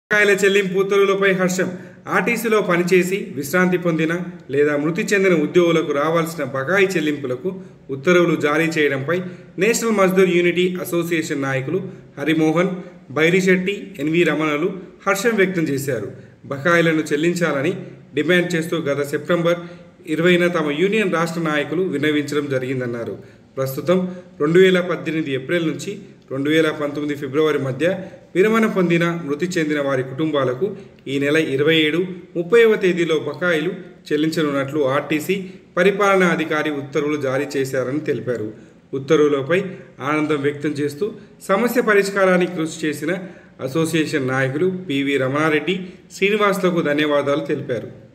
బకాయిల చెల్లింపు ఉత్తర్వులపై హర్షం ఆర్టీసీలో పనిచేసి విశ్రాంతి పొందిన లేదా మృతి చెందిన ఉద్యోగులకు రావాల్సిన బకాయి చెల్లింపులకు ఉత్తర్వులు జారీ చేయడంపై నేషనల్ మజ్దూర్ యూనిటీ అసోసియేషన్ నాయకులు హరిమోహన్ బైరిశెట్టి ఎన్వి రమణలు హర్షం వ్యక్తం చేశారు బకాయిలను చెల్లించాలని డిమాండ్ చేస్తూ గత సెప్టెంబర్ ఇరవైన తమ యూనియన్ రాష్ట్ర నాయకులు విన్నవించడం జరిగిందన్నారు ప్రస్తుతం రెండు వేల పద్దెనిమిది ఏప్రిల్ నుంచి రెండు వేల పంతొమ్మిది ఫిబ్రవరి మధ్య విరమణ పొందిన మృతి చెందిన వారి కుటుంబాలకు ఈ నెల ఇరవై ఏడు ముప్పైవ తేదీలో బకాయిలు చెల్లించనున్నట్లు ఆర్టీసీ పరిపాలనా అధికారి ఉత్తర్వులు జారీ చేశారని తెలిపారు ఉత్తర్వులపై ఆనందం వ్యక్తం చేస్తూ సమస్య పరిష్కారానికి కృషి చేసిన అసోసియేషన్ నాయకులు పివి రమణారెడ్డి శ్రీనివాసులకు ధన్యవాదాలు తెలిపారు